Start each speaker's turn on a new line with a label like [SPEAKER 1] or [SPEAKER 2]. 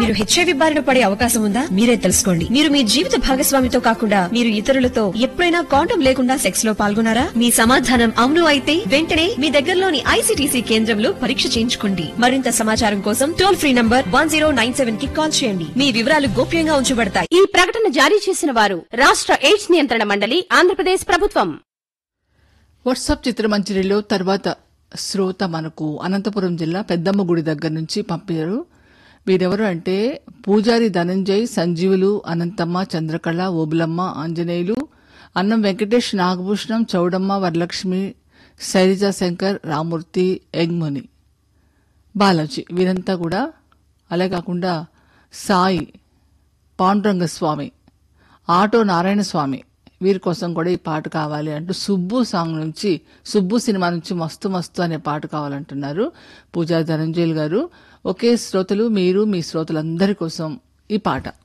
[SPEAKER 1] మీరు హెచ్ఐవి బారిన పడే అవకాశం ఉందా మీరే తెలుసుకోండి మీరు మీ జీవిత భాగస్వామితో కాకుండా మీరు ఇతరులతో ఎప్పుడైనా కాండం లేకుండా సెక్స్ లో పాల్గొన్నారా మీ సమాధానం అవును అయితే వెంటనే మీ దగ్గరలోని ఐసీటీసీ కేంద్రంలో పరీక్ష చేయించుకోండి మరింత సమాచారం కోసం టోల్ ఫ్రీ నంబర్ వన్ కి కాల్ చేయండి మీ వివరాలు గోప్యంగా ఉంచబడతాయి
[SPEAKER 2] ఈ ప్రకటన జారీ చేసిన వారు రాష్ట్ర ఎయిడ్స్ నియంత్రణ మండలి ఆంధ్రప్రదేశ్ ప్రభుత్వం
[SPEAKER 3] వాట్సాప్ చిత్రమంజరిలో తర్వాత శ్రోత మనకు అనంతపురం జిల్లా పెద్దమ్మ గుడి దగ్గర నుంచి పంపారు వీరెవరు అంటే పూజారి ధనంజయ్ సంజీవులు అనంతమ్మ చంద్రకళ ఓబులమ్మ ఆంజనేయులు అన్నం వెంకటేష్ నాగభూషణం చౌడమ్మ వరలక్ష్మి శైలజా శంకర్ రామూర్తి ఎగ్ముని బాలాజీ వీరంతా కూడా అలా కాకుండా సాయి పాండురంగ స్వామి ఆటో నారాయణ స్వామి వీరి కోసం కూడా ఈ పాట కావాలి అంటూ సుబ్బు సాంగ్ నుంచి సుబ్బు సినిమా నుంచి మస్తు మస్తు అనే పాట కావాలంటున్నారు పూజా ధనంజయులు గారు ఒకే శ్రోతలు మీరు మీ శ్రోతలందరి కోసం ఈ పాట